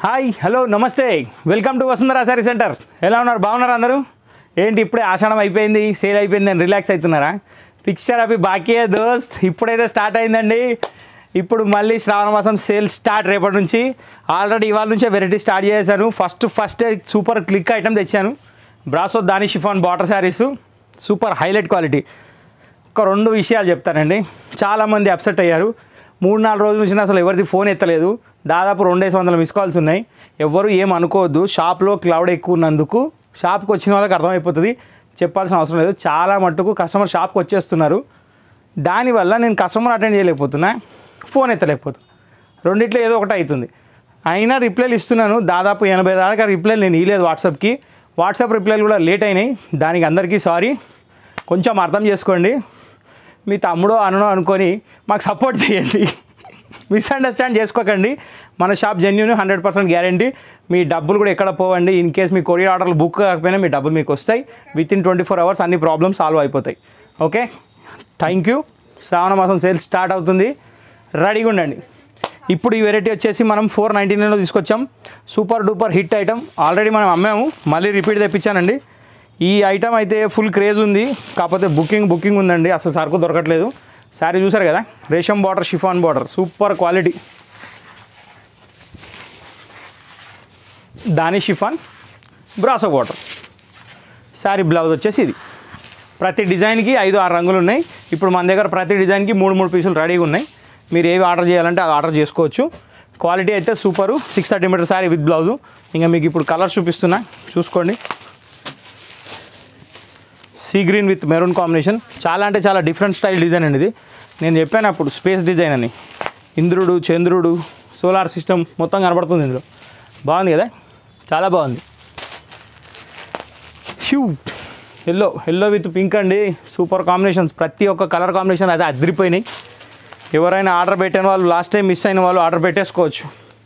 hi hello నమస్తే welcome to Vasundhara sari centre ఎలా ఉన్నారు బాగున్నారు అందరూ ఏంటి ఇప్పుడే ఆషాఢం అయిపోయింది సేల్ అయిపోయింది అని రిలాక్స్ అవుతున్నారా పిక్చర్ అవి బాకీ దోస్త్ ఇప్పుడైతే స్టార్ట్ అయిందండి ఇప్పుడు మళ్ళీ శ్రావణ మాసం సేల్ స్టార్ట్ రేపటి నుంచి ఆల్రెడీ ఇవాళ నుంచే వెరైటీ స్టార్ట్ చేశాను first first super click item తెచ్చాను బ్రాసో దాని షిఫాన్ బాటర్ శారీస్ సూపర్ హైలైట్ క్వాలిటీ ఒక రెండు విషయాలు చెప్తానండి చాలామంది అప్సెట్ అయ్యారు మూడు నాలుగు రోజుల నుంచి అసలు ఎవరిది ఫోన్ ఎత్తలేదు దాదాపు రెండేసి వందల మిస్ కాల్స్ ఉన్నాయి ఎవరు ఏం అనుకోవద్దు షాప్లో క్లౌడ్ ఎక్కువ ఉన్నందుకు షాప్కి వచ్చిన వాళ్ళకి అర్థమైపోతుంది చెప్పాల్సిన అవసరం లేదు చాలా మట్టుకు కస్టమర్ షాప్కి వచ్చేస్తున్నారు దానివల్ల నేను కస్టమర్ అటెండ్ చేయలేకపోతున్నా ఫోన్ ఎత్తలేకపోతున్నా రెండిట్లో ఏదో ఒకటి అవుతుంది అయినా రిప్లైలు ఇస్తున్నాను దాదాపు ఎనభై దాకా రిప్లైలు నేను ఇవ్వలేదు వాట్సాప్కి వాట్సాప్ రిప్లైలు కూడా లేట్ అయినాయి దానికి అందరికీ సారీ కొంచెం అర్థం చేసుకోండి మీ తమ్ముడో అననో అనుకొని మాకు సపోర్ట్ చేయండి మిస్అండర్స్టాండ్ చేసుకోకండి మన shop genuine hundred percent guarantee మీ డబ్బులు కూడా ఎక్కడ పోవండి ఇన్ కేస్ మీ కొరియర్ ఆర్డర్లు బుక్ కాకపోయినా మీ డబ్బులు మీకు వస్తాయి within twenty four hours అన్ని ప్రాబ్లమ్స్ సాల్వ్ అయిపోతాయి ఓకే థ్యాంక్ యూ శ్రావణ మాసం సేల్స్ స్టార్ట్ అవుతుంది రెడీగా ఉండండి ఇప్పుడు ఈ వెరైటీ వచ్చేసి మనం ఫోర్ నైంటీ నైన్లో తీసుకొచ్చాం super duper hit item already మనం అమ్మాము మళ్ళీ రిపీట్ తెప్పించానండి ఈ ఐటమ్ అయితే ఫుల్ క్రేజ్ ఉంది కాకపోతే బుకింగ్ బుకింగ్ ఉందండి అసలు సరుకు దొరకట్లేదు శారీ చూసారు కదా రేషం border chiffon border super quality దాని chiffon brasso border sari blouse వచ్చేసి ఇది ప్రతి డిజైన్కి ఐదు ఆరు రంగులు ఉన్నాయి ఇప్పుడు మన దగ్గర ప్రతి డిజైన్కి మూడు మూడు పీసులు రెడీగా ఉన్నాయి మీరు ఏవి ఆర్డర్ చేయాలంటే అది ఆర్డర్ చేసుకోవచ్చు క్వాలిటీ అయితే super six thirty metre sari with blouse ఇంకా మీకు ఇప్పుడు కలర్స్ చూపిస్తున్నా చూసుకోండి sea green with maroon combination చాలా అంటే చాలా డిఫరెంట్ స్టైల్ డిజైన్ అండి ఇది నేను చెప్పాను అప్పుడు స్పేస్ డిజైన్ అని ఇంద్రుడు చంద్రుడు సోలార్ సిస్టమ్ మొత్తం కనబడుతుంది ఇందులో బాగుంది కదా చాలా బాగుంది hue yellow yellow with pink అండి సూపర్ కాంబినేషన్స్ ప్రతి ఒక్క కలర్ కాంబినేషన్ అయితే అదిరిపోయినాయి ఎవరైనా ఆర్డర్ పెట్టిన వాళ్ళు లాస్ట్ టైం మిస్ అయిన వాళ్ళు ఆర్డర్ పెట్టేసుకోవచ్చు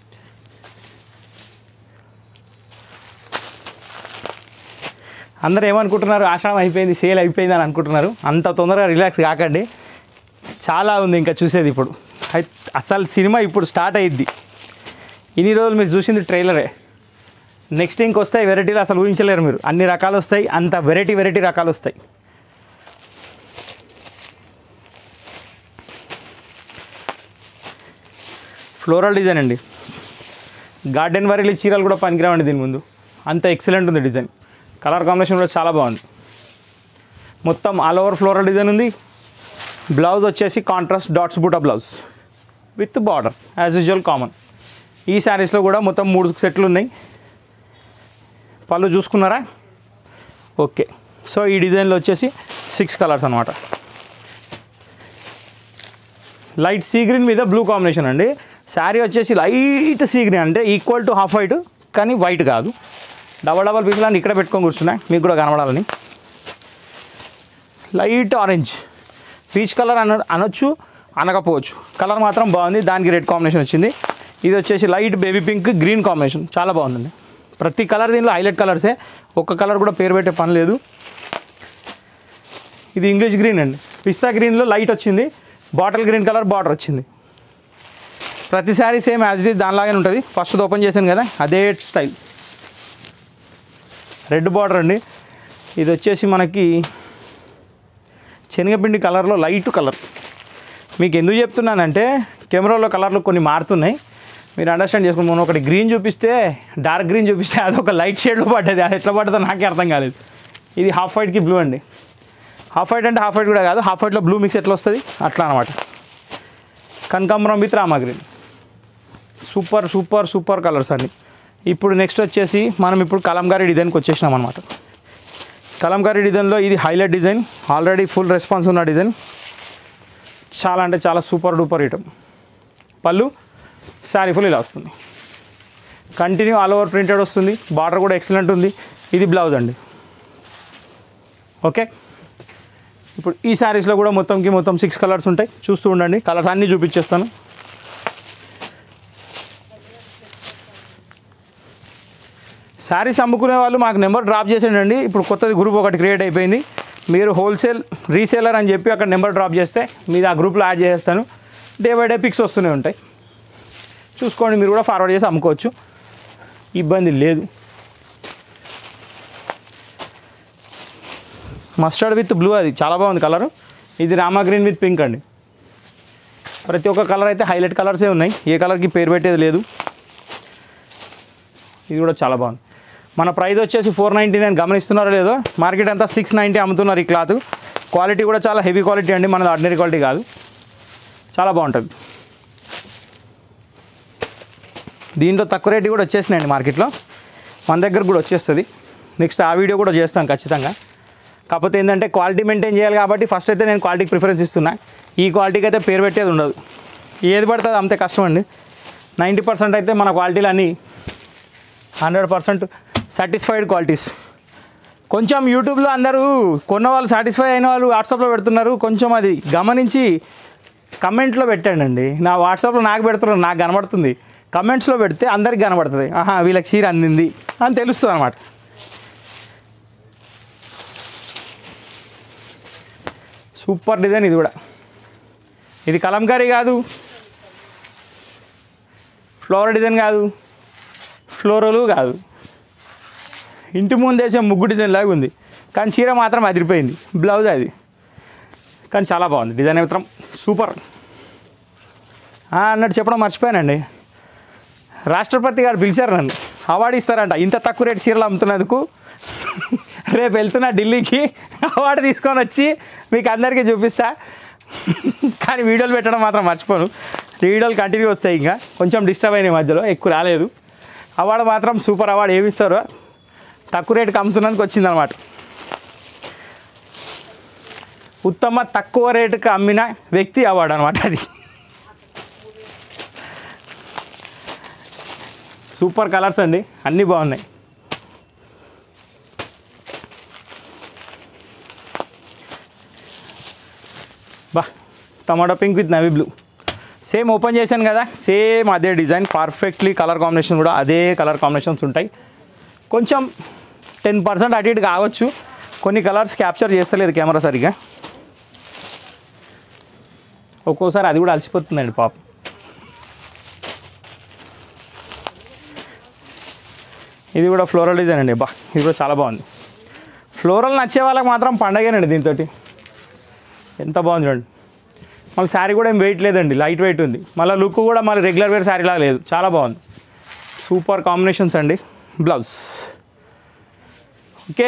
అందరూ ఏమనుకుంటున్నారు ఆషాఢం అయిపోయింది సేల్ అయిపోయింది అని అనుకుంటున్నారు అంత తొందరగా రిలాక్స్ కాకండి చాలా ఉంది ఇంకా చూసేది ఇప్పుడు అయి- అసలు సినిమా ఇప్పుడు స్టార్ట్ అయ్యిద్ది ఇన్ని రోజులు మీరు చూసింది ట్రైలరే నెక్స్ట్ ఇంకొస్తాయి వెరైటీలు అసలు ఊహించలేరు మీరు అన్ని రకాలు వస్తాయి అంత వెరైటీ వెరైటీ రకాలు వస్తాయి ఫ్లోరల్ డిజైన్ అండి గార్డెన్ వరీలు చీరలు కూడా పనికిరావండి దీని ముందు అంత ఎక్సలెంట్ ఉంది డిజైన్ కలర్ కాంబినేషన్ కూడా చాలా బాగుంది మొత్తం ఆల్ ఓవర్ ఫ్లోరల్ డిజైన్ ఉంది బ్లౌజ్ వచ్చేసి కాంట్రాస్ట్ డాట్స్ బూటా blouse with border as usual common ఈ శారీస్లో కూడా మొత్తం మూడు సెట్లు ఉన్నాయి పళ్ళు చూసుకున్నారా ఓకే సో ఈ డిజైన్లో వచ్చేసి సిక్స్ కలర్స్ అనమాట లైట్ సీ గ్రీన్ మీద బ్లూ కాంబినేషన్ అండి శారీ వచ్చేసి లైట్ సీ గ్రీన్ అంటే ఈక్వల్ టు హాఫ్ వైట్ కానీ వైట్ కాదు డబల్ డబల్ పీపుల్ అని ఇక్కడ పెట్టుకొని కూర్చున్నాయి మీకు కూడా కనబడాలని లైట్ ఆరెంజ్ పీచ్ కలర్ అన అనొచ్చు అనకపోవచ్చు కలర్ మాత్రం బాగుంది దానికి రెడ్ కాంబినేషన్ వచ్చింది ఇది వచ్చేసి light baby pink green combination చాలా బాగుందండి ప్రతి కలర్ దీనిలో హైలైట్ కలర్సే ఒక్క కలర్ కూడా పేరు పెట్టే పని లేదు ఇది ఇంగ్లీష్ గ్రీన్ అండి పిస్తా గ్రీన్లో లైట్ వచ్చింది బాటిల్ గ్రీన్ కలర్ బార్డర్ వచ్చింది ప్రతి శారీ సేమ్ యాజ్ ఇట్ దానిలాగానే ఉంటుంది ఫస్ట్ ఓపెన్ చేశాను కదా అదే స్టైల్ రెడ్ బార్డర్ అండి ఇది వచ్చేసి మనకి శనగపిండి కలర్లో లైట్ కలర్ మీకు ఎందుకు చెప్తున్నానంటే కెమెరాలో కలర్లు కొన్ని మారుతున్నాయి మీరు అండర్స్టాండ్ చేసుకుని మనం ఒకటి గ్రీన్ చూపిస్తే డార్క్ గ్రీన్ చూపిస్తే అది ఒక లైట్ షేడ్లో పడ్డది అది ఎట్లా పడ్డదో నాకే అర్థం కాలేదు ఇది హాఫ్ వైట్కి బ్లూ అండి హాఫ్ వైట్ అంటే హాఫ్ వైట్ కూడా కాదు హాఫ్ వైట్లో బ్లూ మిక్స్ ఎట్లా వస్తుంది అట్లా అనమాట కనకాంబరం with Rama green super super super colours అండి ఇప్పుడు నెక్స్ట్ వచ్చేసి మనం ఇప్పుడు కలంకారీ డిజైన్కి వచ్చేసినాం అనమాట కలంకారీ డిజైన్లో ఇది highlight design already full response ఉన్న డిజైన్ చాలా అంటే చాలా సూపర్ డూపర్ ఐటమ్ పళ్ళు శారీ ఫుల్ ఇలా వస్తుంది కంటిన్యూ ఆల్ ఓవర్ ప్రింటెడ్ వస్తుంది బార్డర్ కూడా ఎక్సలెంట్ ఉంది ఇది బ్లౌజ్ అండి ఓకే ఇప్పుడు ఈ శారీస్లో కూడా మొత్తంకి మొత్తం సిక్స్ కలర్స్ ఉంటాయి చూస్తూ ఉండండి కలర్స్ అన్నీ చూపించేస్తాను శారీస్ అమ్ముకునే వాళ్ళు మాకు నెంబర్ డ్రాప్ చేసేయండి ఇప్పుడు కొత్తది గ్రూప్ ఒకటి క్రియేట్ అయిపోయింది మీరు హోల్సేల్ రీసేలర్ అని చెప్పి అక్కడ నెంబర్ డ్రాప్ చేస్తే మీరు ఆ గ్రూప్లో యాడ్ చేసేస్తాను డే బై డే పిక్స్ వస్తూనే ఉంటాయి చూసుకోండి మీరు కూడా ఫార్వర్డ్ చేసి అమ్ముకోవచ్చు ఇబ్బంది లేదు మస్టర్డ్ విత్ బ్లూ అది చాలా బాగుంది కలర్ ఇది రామా గ్రీన్ విత్ పింక్ అండి ప్రతి ఒక్క కలర్ అయితే హైలైట్ కలర్సే ఉన్నాయి ఏ కలర్కి పేరు పెట్టేది లేదు ఇది కూడా చాలా బాగుంది మన ప్రైస్ వచ్చేసి ఫోర్ నైంటీ నైన్ గమనిస్తున్నారో లేదో మార్కెట్ అంతా సిక్స్ నైంటీ అమ్ముతున్నారు ఈ క్లాత్ క్వాలిటీ కూడా చాలా హెవీ క్వాలిటీ అండి మనది ఆర్డినరీ క్వాలిటీ కాదు చాలా బాగుంటుంది దీంట్లో తక్కువ రేటు కూడా వచ్చేసినాయండి మార్కెట్లో మన దగ్గర కూడా వచ్చేస్తుంది నెక్స్ట్ ఆ వీడియో కూడా చేస్తాను ఖచ్చితంగా కాకపోతే ఏంటంటే క్వాలిటీ మెయింటైన్ చేయాలి కాబట్టి ఫస్ట్ అయితే నేను క్వాలిటీకి ప్రిఫరెన్స్ ఇస్తున్నా ఈ క్వాలిటీకి అయితే పేరు పెట్టేది ఉండదు ఏది పడుతుంది అంతే కష్టం అండి నైంటీ పర్సెంట్ అయితే మన క్వాలిటీలు అన్నీ హండ్రెడ్ పర్సెంట్ సాటిస్ఫైడ్ క్వాలిటీస్ కొంచెం యూట్యూబ్లో అందరూ కొన్న వాళ్ళు సాటిస్ఫై అయిన వాళ్ళు వాట్సాప్లో పెడుతున్నారు కొంచెం అది గమనించి కమెంట్లో పెట్టండి నా వాట్సాప్లో నాకు పెడుతున్నారు నాకు కనబడుతుంది కమెంట్స్లో పెడితే అందరికి కనబడుతుంది ఆహా వీళ్ళకి చీర అందింది అని తెలుస్తుంది అనమాట సూపర్ డిజైన్ ఇది కూడా ఇది కలంకారీ కాదు ఫ్లోరల్ డిజైన్ కాదు ఫ్లోరలు కాదు ఇంటి ముందు వేసే ముగ్గు డిజైన్ లాగా ఉంది కానీ చీర మాత్రం అదిరిపోయింది బ్లౌజ్ అది కానీ చాలా బాగుంది డిజైన్ మాత్రం సూపర్ ఆ, అన్నట్టు చెప్పడం మర్చిపోయానండి రాష్ట్రపతి గారు పిలిచారు నన్ను అవార్డు ఇస్తారంట ఇంత తక్కువ రేటు చీరలు అమ్ముతున్నందుకు రేపు వెళ్తున్నా ఢిల్లీకి అవార్డు తీసుకొని వచ్చి మీకు అందరికీ చూపిస్తా కానీ వీడియోలు పెట్టడం మాత్రం మర్చిపోను వీడియోలు కంటిన్యూ వస్తాయి ఇంకా కొంచెం డిస్టర్బ్ అయినాయి మధ్యలో ఎక్కువ రాలేదు అవార్డు మాత్రం సూపర్ అవార్డు ఏమి ఇస్తారో తక్కువ రేటుకి అమ్ముతున్నందుకు వచ్చిందనమాట ఉత్తమ తక్కువ రేటుకి అమ్మిన వ్యక్తి అవార్డు అనమాట అది సూపర్ కలర్స్ అండి అన్నీ బాగున్నాయి బా tomato pink with navy blue same open చేశాను కదా సేమ్ అదే డిజైన్ పర్ఫెక్ట్లీ కలర్ కాంబినేషన్ కూడా అదే కలర్ కాంబినేషన్స్ ఉంటాయి కొంచెం టెన్ పర్సెంట్ అటు ఇటు కావచ్చు కొన్ని కలర్స్ క్యాప్చర్ చేస్తలేదు కెమెరా సరిగా ఒక్కోసారి అది కూడా అలసిపోతుందండి పాప ఇది కూడా ఫ్లోరల్ డిజైన్ అండి బా ఇది కూడా చాలా బాగుంది ఫ్లోరల్ నచ్చే వాళ్ళకి మాత్రం పండగేనండి దీంతో ఎంత బాగుంది చూడండి మళ్ళీ శారీ కూడా ఏం వెయిట్ లేదండి లైట్ వెయిట్ ఉంది మళ్ళీ లుక్ కూడా మళ్ళీ రెగ్యులర్ వేర్ శారీలా లేదు చాలా బాగుంది సూపర్ కాంబినేషన్స్ అండి బ్లౌజ్ ఓకే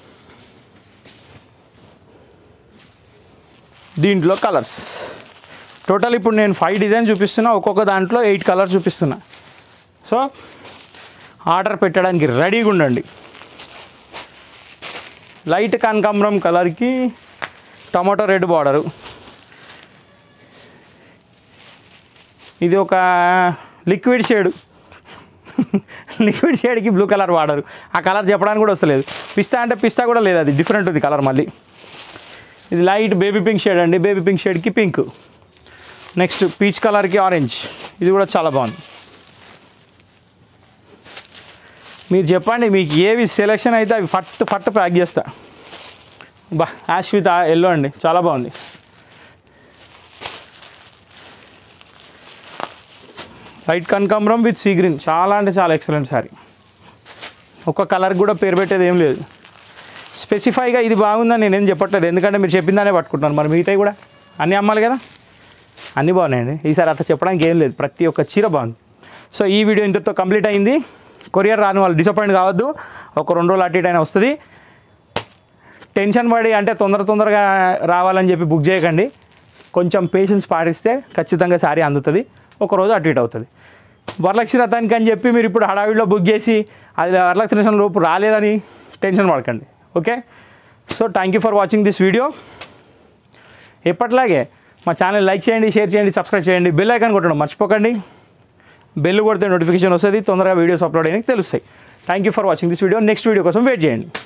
దీంట్లో కలర్స్ టోటల్ ఇప్పుడు నేను ఫైవ్ డిజైన్ చూపిస్తున్నా ఒక్కొక్క దాంట్లో ఎయిట్ కలర్స్ చూపిస్తున్నా సో ఆర్డర్ పెట్టడానికి రెడీగా ఉండండి లైట్ కనకాంబరం కలర్కి టమాటో రెడ్ బార్డరు ఇది ఒక లిక్విడ్ షేడ్ లిక్విడ్ షేడ్కి బ్లూ కలర్ వాడరు ఆ కలర్ చెప్పడానికి కూడా వస్తలేదు పిస్తా అంటే పిస్తా కూడా లేదు అది డిఫరెంట్ ఉంది కలర్ మళ్ళీ ఇది లైట్ బేబీ పింక్ షేడ్ అండి బేబీ పింక్ షేడ్కి పింక్ నెక్స్ట్ పీచ్ కలర్కి ఆరెంజ్ ఇది కూడా చాలా బాగుంది మీరు చెప్పండి మీకు ఏవి సెలెక్షన్ అయితే అవి ఫట్ ఫట్ ప్యాక్ చేస్తా బా యాష్ విత్ ఎల్లో అండి చాలా బాగుంది లైట్ కనకాంబరం విత్ సీ గ్రీన్ చాలా అంటే చాలా ఎక్సలెంట్ సారీ ఒక కలర్ కూడా పేరు పెట్టేది ఏం లేదు స్పెసిఫైగా ఇది బాగుందని నేనేం చెప్పట్లేదు ఎందుకంటే మీరు చెప్పిందానే పట్టుకుంటున్నాను మరి మిగతాయి కూడా అన్నీ అమ్మాలి కదా అన్నీ బాగున్నాయండి ఈసారి అట్లా చెప్పడానికి ఏం లేదు ప్రతి ఒక్క చీర బాగుంది సో ఈ వీడియో ఇంతటితో కంప్లీట్ అయింది కొరియర్ రాని వాళ్ళు డిసప్పాయింట్ కావద్దు ఒక రెండు రోజులు అటు ఇటు అయినా వస్తుంది టెన్షన్ పడి అంటే తొందర తొందరగా రావాలని చెప్పి బుక్ చేయకండి కొంచెం పేషెన్స్ పాటిస్తే ఖచ్చితంగా శారీ అందుతుంది ఒక రోజు అటు ఇటు అవుతుంది వరలక్ష్మి రథానికి అని చెప్పి మీరు ఇప్పుడు హడావిడిలో బుక్ చేసి అది వరలక్ష్మి రథం లోపు రాలేదని టెన్షన్ పడకండి okay so thank you for watching this video ఎప్పట్లాగే మా ఛానల్ లైక్ చేయండి షేర్ చేయండి సబ్స్క్రైబ్ చేయండి బెల్ ఐకాన్ కొట్టడం మర్చిపోకండి బెల్ కొడితే నోటిఫికేషన్ వస్తుంది తొందరగా వీడియోస్ అప్లోడ్ అయ్యడానికి తెలుస్తాయి thank you for watching this video next video కోసం వెయిట్ చేయండి